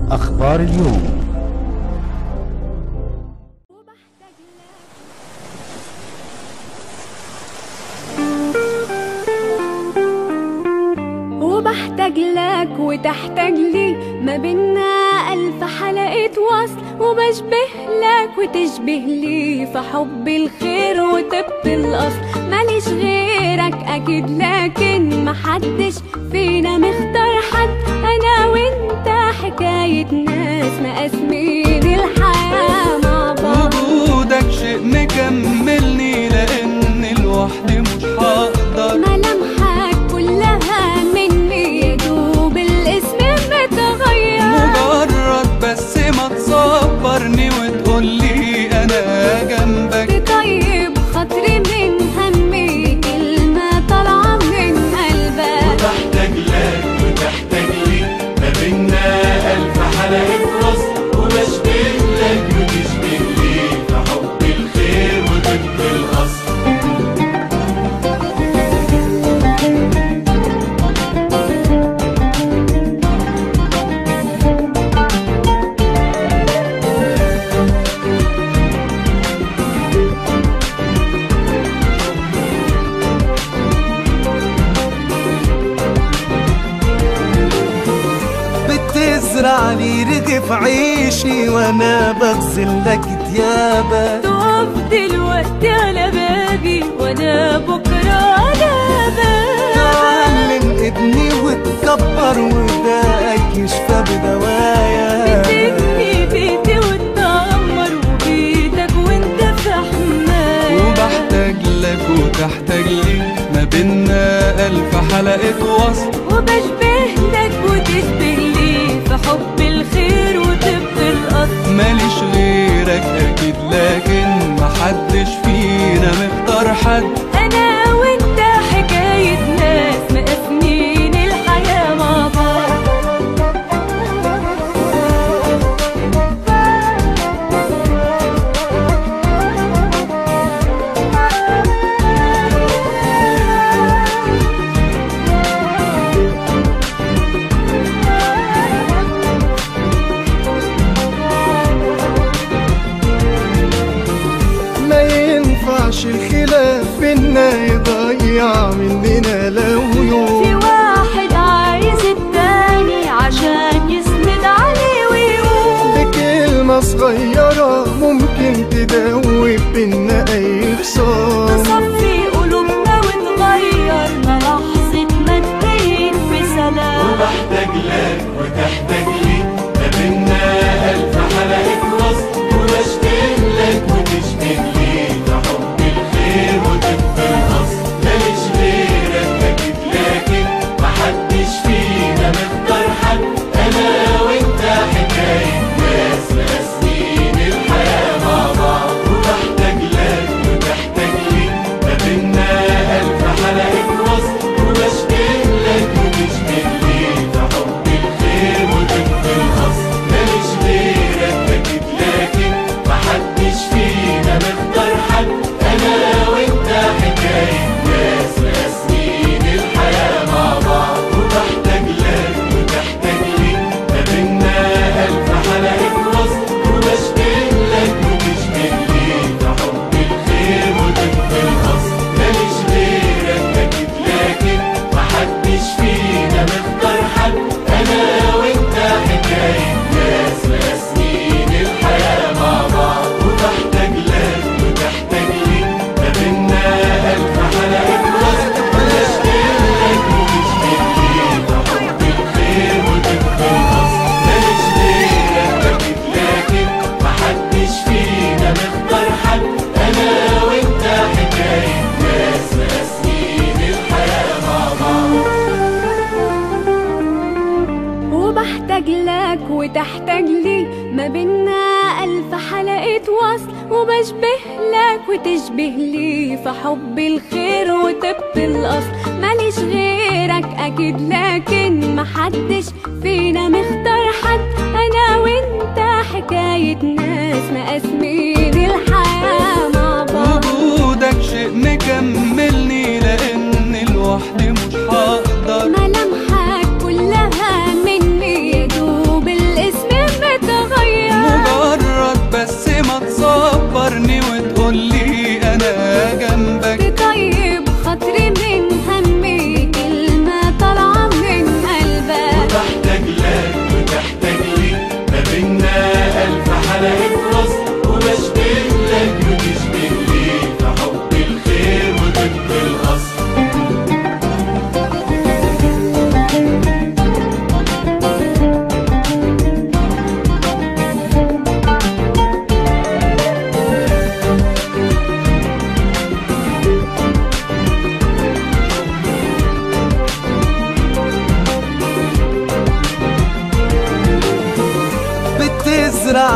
أخبار اليوم وبحتاج لك وتحتاج لي ما بينا ألف حلقة وصل وبشبه لك وتشبه لي في حب الخير وطب الأصل ماليش غيرك أكيد لكن محدش فينا مختار حد أنا وأنت حكاية ناس مقاسمين الحياة مع بعض وجودك شيء مكملني لان لوحدي مش هقدر ملامحك كلها مني يا دوب الاسم متغير مجرد بس ما تصبرني وتقولي انا جنبك تطيب خاطري من همي كلمة طالعة من قلبك بحتاج لك وتحتاج لي ما بينا ألف حلقة وصل وبشبه لك وتشبه لي في حب الخير وطب الأصل بتزرع لي رغف عيشي وانا بغسل لك ديابك تقف دلوقتي على بابي وانا بكرة على بابك تعلم ابني وتكبر وداك يشفى بدوايا بتبني بيتي وتدمر وبيتك وانت في حماية وبحتاج لك وتحتاج لي ما بينا الف حلقة وصل وبشبه لك وتشبه لي في حب الخير وطب الأصل ماليش غيرك اكيد لكن محدش فينا مختار حد أنا وأنت حكاية ناس مقاسمين الحياة مع بعض ما ينفعش الخلاف بينا يضيع مننا لو في يوم واحد عايز التاني عشان يسند عليه ويقول بكلمة صغيرة ممكن تدوب بينا أي خصام تصفي قلوبنا وتغيرنا لحظة ما تبين بسلام وبحتاج لك وتحتاج لي ما بينا ألف حلقة وصل وبشبه لك وتشبه لي في حب الخير وطب الأصل ماليش غيرك أكيد لكن محدش فينا مختار حد أنا وأنت حكاية ناس مقاسمين الحياة مع بعض وبحتاج لك وتحتاج لي ما بينا ألف حلقة وصل وبشبه لك وتشبه لي في حب الخير وطب الأصل ماليش غيرك أكيد لكن محدش فينا مختار حد أنا وأنت حكاية ناس مقاسمين الحياة مع بعض وبحتاج لك وتحتاج لي ما بينا ألف حلقة وصل وبشبه لك وتشبه لي في حب الخير وطب الأصل ماليش غيرك أكيد لكن محدش فينا مختار حد أنا وأنت حكاية ناس مقاسمين الحياة مع بعض وبحتاج لك وتحتاج لي ما بينا ألف حلقة وصل وبشبه لك وتشبه لي في حب الخير وطب الأصل ماليش غيرك أكيد لكن محدش فينا مختار حد أنا وأنت حكاية ناس مقاسمين الحياة مع بعض وبحتاج لك وتحتاج لي ما بينا ألف حلقة وصل وبشبه لك وتشبه لي في حب الخير وطب الأصل ماليش غيرك أكيد لكن محدش فينا مختار حد أنا وأنت حكاية ناس مقاسمين الحياة مع بعض وجودك شيء مكملني لان لوحدي مش هقدر ملامحك كلها مني يا دوب الاسم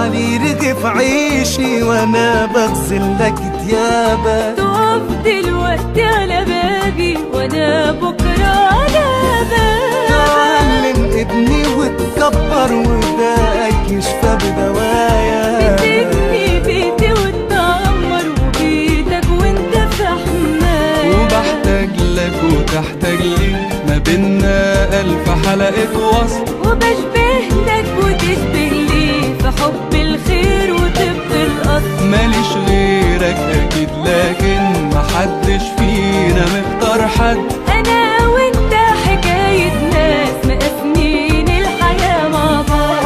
علي رغف عيشي وانا بغسل لك ديابك تقف دلوقتي على بابي وانا بكره على بابك تعلم ابني وتكبر وداك يشفى بدوايا بتبني بيتي وتعمر وبيتك وانت في حماية وبحتاج لك وتحتاج لي ما بينا ألف حلقة وصل وبشبه لك وتشبه لي في حب الخير وطب الأصل ماليش غيرك أكيد لكن محدش فينا مختار حد أنا وأنت حكاية ناس مقسمين الحياة مع بعض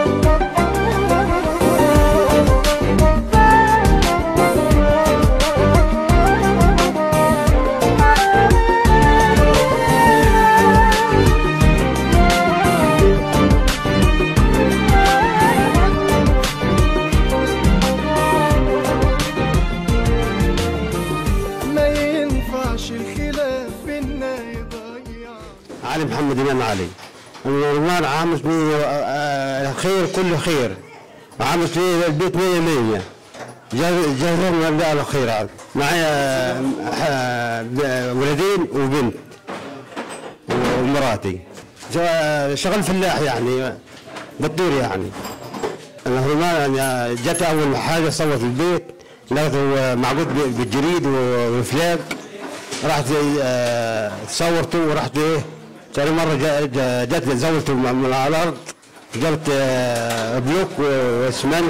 ما ينفعش الخلاف بينا يضيع علي محمد امام علي الرمان عامل لي الخير كله خير عامل لي البيت مية مية جاهزين نبدا على خير عاد معايا آه، ولدين وبنت ومراتي جا- شغل فلاح يعني بطور يعني الهرمان يعني جت اول حاجه صوت البيت لقيته معقود ب- بالجريد وفلاق رحت آه، صورته ورحت ايه ثاني مره جا- جا- جت زولته من من على الارض جبت آه، بلوك واسمنت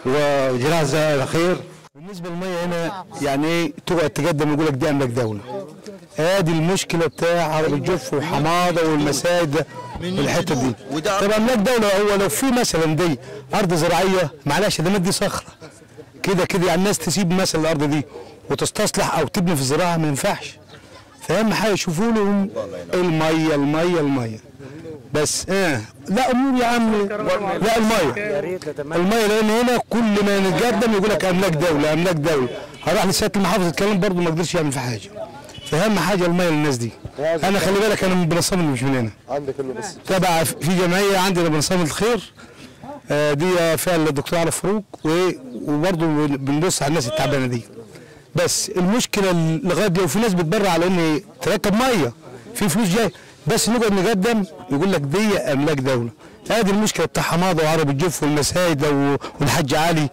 وجراز الخير بالنسبه للميه هنا يعني ايه تقعد تقدم يقول لك دي املاك دوله ادي المشكله بتاع عرب الجف وحماضه والمساجد والحته دي طب املاك دوله هو لو في مثلا دي ارض زراعيه معلش ده دي صخره كده كده يعني الناس تسيب مثلا الارض دي وتستصلح او تبني في الزراعه ما ينفعش فاهم حاجه يشوفوا لهم الميه الميه الميه بس اه لا امور يا عم لا الميه الميه لان هنا كل ما نتقدم يقول لك املاك دوله املاك دوله هروح لسياده المحافظ اتكلم برضه ما قدرش يعمل في حاجه فاهم حاجه الميه للناس دي انا خلي بالك انا من بنصام اللي مش من هنا عندك بس تبع في جمعيه عندنا بنصام الخير آه، دي فيها الدكتور علي فاروق و- وبرضه بنبص على الناس التعبانه دي بس المشكله لغايه دلوقتي وفي ناس بتبرع على ان تركب ميه في فلوس جايه بس نقعد نقدم يقول لك دي املاك دوله هذه المشكله بتاع حماضه وعرب الجف والمسايده و- والحاج علي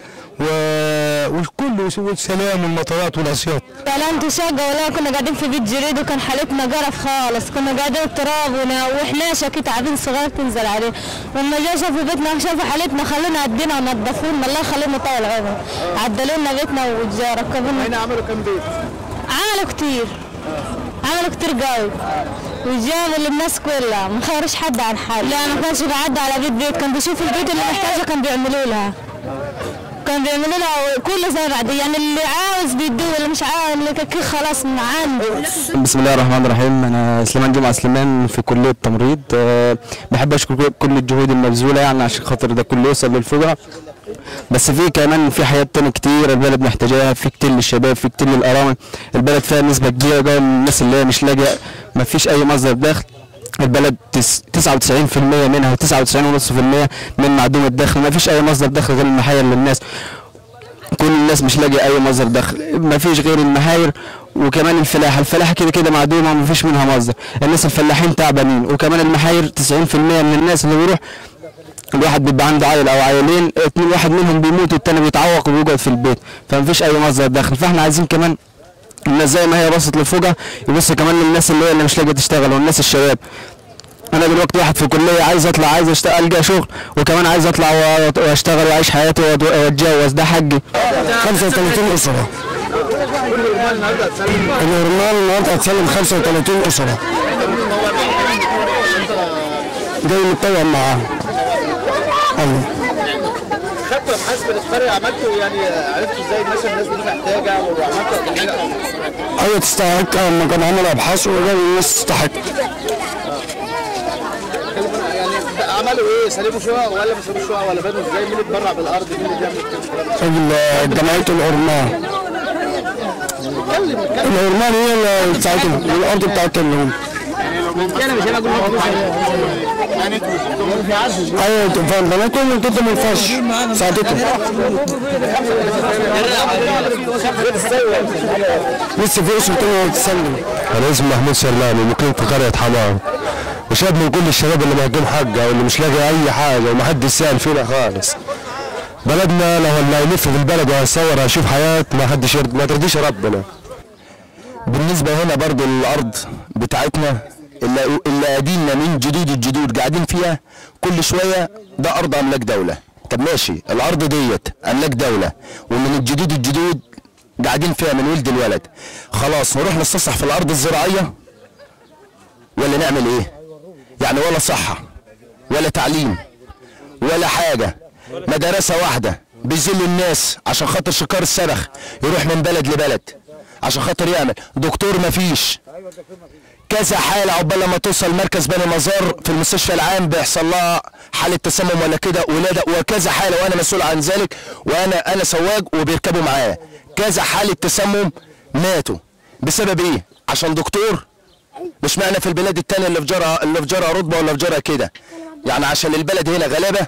و- والكل والسلام والمطارات والعصيات اعلان شقة ولا كنا قاعدين في بيت جريد وكان حالتنا قرف خالص كنا قاعدين تراب ونا- وحناشة كده تعابين صغار تنزل عليه لما جا شافوا بيتنا شافوا حالتنا خلونا عدينا ونضفوا لنا الله يخلينا طول عمر عدلوا لنا بيتنا وركبوا لنا هنا عملوا كم بيت؟ عملوا كتير عملوا كتير قوي وجابوا للناس كلها ما خيروش حد عن حد لا ما كانش بيعدي على بيت بيت كان بيشوف البيت اللي محتاجه كان بيعملوا لها كان بيعملوا لها كل زي بعد يعني اللي عاوز بيدوه اللي مش عاوز اللي كده خلاص من عنده بسم الله الرحمن الرحيم انا سليمان جمعه سليمان في كليه التمريض أه، بحب اشكر كل الجهود المبذوله يعني عشان خاطر ده كله يوصل للفقراء بس في كمان في حاجات تانية كتير البلد محتاجاها في كتير للشباب في كتير للارامل البلد فيها نسبه كبيره جدا من الناس اللي هي مش لاجئه ما فيش اي مصدر دخل البلد تس- 99% منها و99.5% من معدوم الدخل ما فيش اي مصدر دخل غير المحايل للناس كل الناس مش لاقي اي مصدر دخل ما فيش غير المهاير وكمان الفلاحه الفلاحه كده كده معدومه وما فيش منها مصدر الناس الفلاحين تعبانين وكمان المحاير 90% من الناس اللي بيروح الواحد بيبقى عنده عيل او عيلين اتنين واحد منهم بيموت والتاني بيتعوق وبيقعد في البيت فما فيش اي مصدر دخل فاحنا عايزين كمان الناس زي ما هي بصت للفقراء يبص كمان للناس اللي هي اللي مش لاقيه تشتغل والناس الشباب انا دلوقتي واحد في كليه عايز اطلع عايز اشتغل القى شغل وكمان عايز اطلع و- واشتغل واعيش حياتي وأت- واتجوز ده حقي 35 اسره الهرمان النهارده هتسلم 35 اسره جاي متطوع معاه ايوه خدتوا ابحاث من القريه عملتوا يعني عرفتوا ازاي مثلا الناس دي محتاجه وعملتوا حاجه ايوه تستحق لما كان عمل ابحاث وجاب الناس تستحق يعني عملوا ايه سلموا شقق ولا ما سلموش شقق ولا بنوا ازاي مين اتبرع بالارض مين اللي بيعمل الكلام ده ال- جمعيه الهرمان الهرمان هي اللي بتاعتهم الارض بتاعتهم هم ايوه انتم فاهم قناتهم وانتم من الفش ساعدتهم لسه في اسم تاني تسلم انا اسمي محمود سلامي مقيم في قريه حمام وشاب من كل الشباب اللي مهضوم حقه واللي مش لاقي اي حاجه ومحدش سال فينا خالص بلدنا لو اللي هيلف في البلد وهيصور هيشوف حياه ما حدش يرض ما ترضيش ربنا بالنسبه هنا برضو الارض بتاعتنا اللي اللي قاعدين من جدود الجدود قاعدين فيها كل شويه ده ارض املاك دوله طب ماشي الارض ديت املاك دوله ومن الجدود الجدود قاعدين فيها من ولد الولد خلاص نروح نستصح في الارض الزراعيه ولا نعمل ايه يعني ولا صحه ولا تعليم ولا حاجه مدرسه واحده بيذل الناس عشان خاطر شكار الصرخ يروح من بلد لبلد عشان خاطر يعمل دكتور مفيش كذا حاله عقبال لما توصل مركز بني مزار في المستشفى العام بيحصل لها حاله تسمم ولا كده ولاده وكذا حاله وانا مسؤول عن ذلك وانا انا سواق وبيركبوا معايا كذا حاله تسمم ماتوا بسبب ايه؟ عشان دكتور مش معنى في البلاد التانية اللي في جرى اللي في جرى رتبه ولا في جرى كده يعني عشان البلد هنا غلابه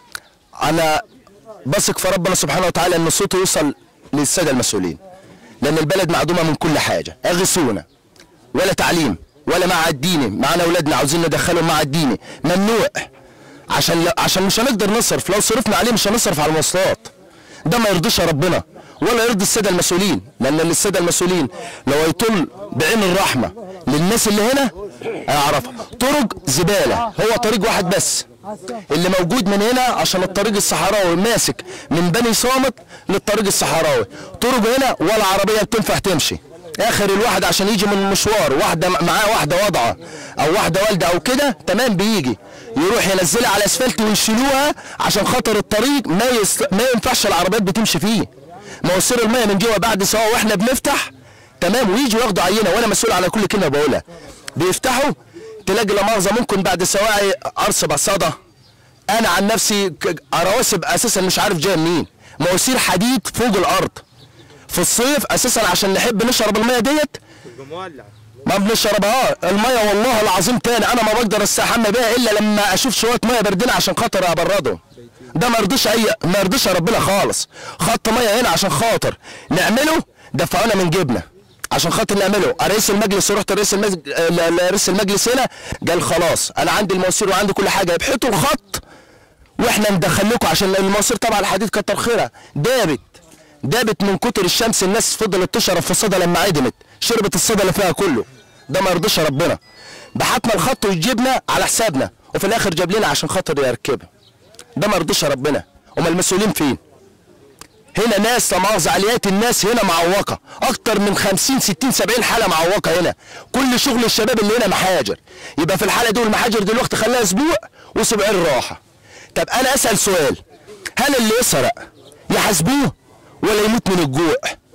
انا بثق في ربنا سبحانه وتعالى ان صوتي يوصل للساده المسؤولين لان البلد معدومه من كل حاجه اغثونا ولا تعليم ولا معهد ديني معانا اولادنا عاوزين ندخلهم معهد ديني ممنوع عشان لا عشان مش هنقدر نصرف لو صرفنا عليه مش هنصرف على المواصلات ده ما يرضيش ربنا ولا يرضي الساده المسؤولين لان الساده المسؤولين لو يطل بعين الرحمه للناس اللي هنا هيعرفها طرق زباله هو طريق واحد بس اللي موجود من هنا عشان الطريق الصحراوي ماسك من بني صامت للطريق الصحراوي طرق هنا ولا عربيه بتنفع تمشي اخر الواحد عشان يجي من مشوار واحده معاه واحده وضعه او واحده والده او كده تمام بيجي يروح ينزلها على الاسفلت ويشيلوها عشان خاطر الطريق ما يست... ما ينفعش العربيات بتمشي فيه مواسير الميه من جوه بعد سوا واحنا بنفتح تمام ويجوا ياخدوا عينه وانا مسؤول على كل كلمه بقولها بيفتحوا تلاقي لا مؤاخذه ممكن بعد سواعي قرص بصاده انا عن نفسي ك- رواسب اساسا مش عارف جايه منين مواسير حديد فوق الارض في الصيف اساسا عشان نحب نشرب الميه ديت ما بنشربها الميه والله العظيم تاني انا ما بقدر استحمى بيها الا لما اشوف شويه ميه باردين عشان خاطر ابرده ده ما يرضيش اي ما يرضيش ربنا خالص خط ميه هنا عشان خاطر نعمله دفعونا من جيبنا عشان خاطر نعمله رئيس المجلس رحت رئيس المجلس رئيس المجلس هنا قال خلاص انا عندي المواسير وعندي كل حاجه ابحثوا الخط واحنا ندخل لكم عشان المواسير طبعا الحديد كتر خيرها دابت دابت من كتر الشمس الناس فضلت تشرب في الصدى لما عدمت شربت الصدى اللي فيها كله ده ما يرضيش ربنا بحتنا الخط ويجيبنا على حسابنا وفي الاخر جاب لنا عشان خاطر يركبها ده ما يرضيش ربنا هما المسؤولين فين هنا ناس لا مؤاخذة عاليات الناس هنا معوقه اكتر من 50 60 70 حاله معوقه هنا كل شغل الشباب اللي هنا محاجر يبقى في الحاله دي المحاجر دلوقتي خلاها اسبوع واسبوعين راحه طب انا اسال سؤال هل اللي يسرق يحاسبوه ولا يموت من الجوع